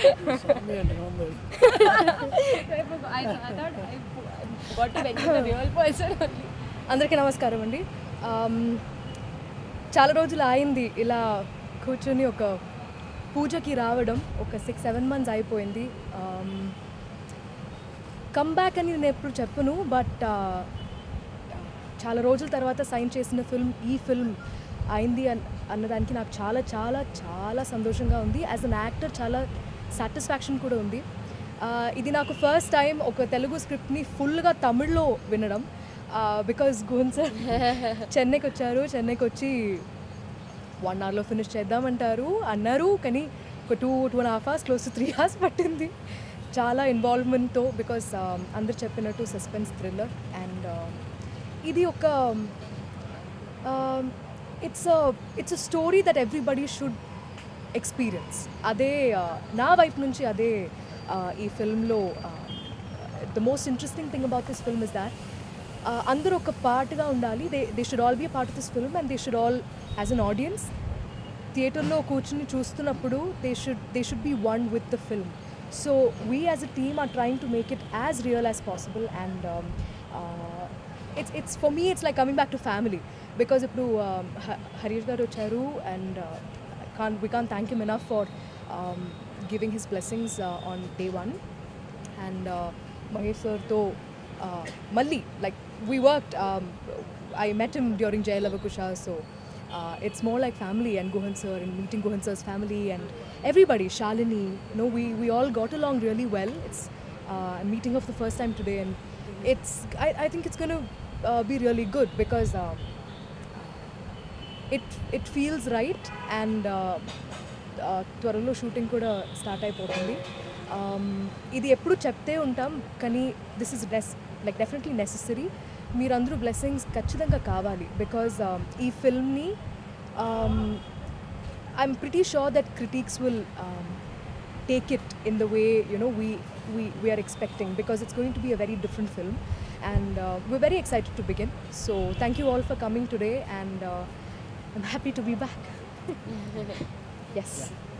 స్వామి అంటే ఉంది I, I thought I got to mention the real person only. అందరికీ నమస్కారం అండి ఆమ్, చాలా రోజులు అయింది ఇలా కూర్చొని ఒక పూజకి రావడం ఒక సిక్స్ సెవెన్ మంత్స్ అయిపోయింది కమ్ బ్యాక్ అని నేను ఎప్పుడు చెప్పను బట్ చాలా రోజుల తర్వాత సైన్ చేసిన ఫిల్మ్ ఈ ఫిల్మ్ అయింది అన్ అన్నదానికి నాకు చాలా చాలా చాలా సంతోషంగా ఉంది యాజ్ అన్ యాక్టర్ చాలా సాటిస్ఫాక్షన్ కూడా ఉంది ఆ, ఇది నాకు ఫస్ట్ టైం ఒక తెలుగు స్క్రిప్ట్ని ఫుల్గా తమిళ్లో వినడం బికాజ్ గోన్ సార్ చెన్నైకి వచ్చారు చెన్నైకి వచ్చి వన్ అవర్లో ఫినిష్ చేద్దామంటారు అన్నారు కానీ ఒక two two and half hours close to three hours పట్టింది చాలా ఇన్వాల్వ్మెంట్తో బికాస్ అందరు చెప్పినట్టు సస్పెన్స్ థ్రిల్లర్ అండ్ ఇది ఒక it's it's a story that everybody should experience అదే uh, నా వైపు నుంచి అదే uh, ఈ ఫిల్మ్లో the most interesting thing about this film is that అందరూ ఒక పార్ట్గా ఉండాలి they they should all be part of this film and they should all as an audience థియేటర్లో కూర్చుని చూస్తున్నప్పుడు they should they should be one with the film so we as a team are trying to make it as real as possible and it's it's for me it's like coming back to family because ఇప్పుడు um, హ- హరీష్ గారు వచ్చారు and can we can thank him enough for giving his blessings on day one and Mahesh సార్తో మళ్ళీ like we worked I met him during Jai Lava Kusa so it's more like family and Guhan sir and meeting Guhan sir's family and everybody Shalini no we we all got along really well it's meeting of the first time today and it's I I think it's gonna be really good because it it feels right and త్వరలో shooting కూడా start అయిపోతుంది Um, ఇది ఎప్పుడు చెప్తే ఉంటాం కానీ this is ness like definitely necessary మీరందరూ blessings ఖచ్చితంగా కావాలి బికాజ్ ఈ ఫిల్మ్ని I'm pretty sure that critics will take it in the way you know we we, we are expecting because it's going to be a very different film and uh, we're very excited to begin so thank you all for coming today and uh, i'm happy to be back yes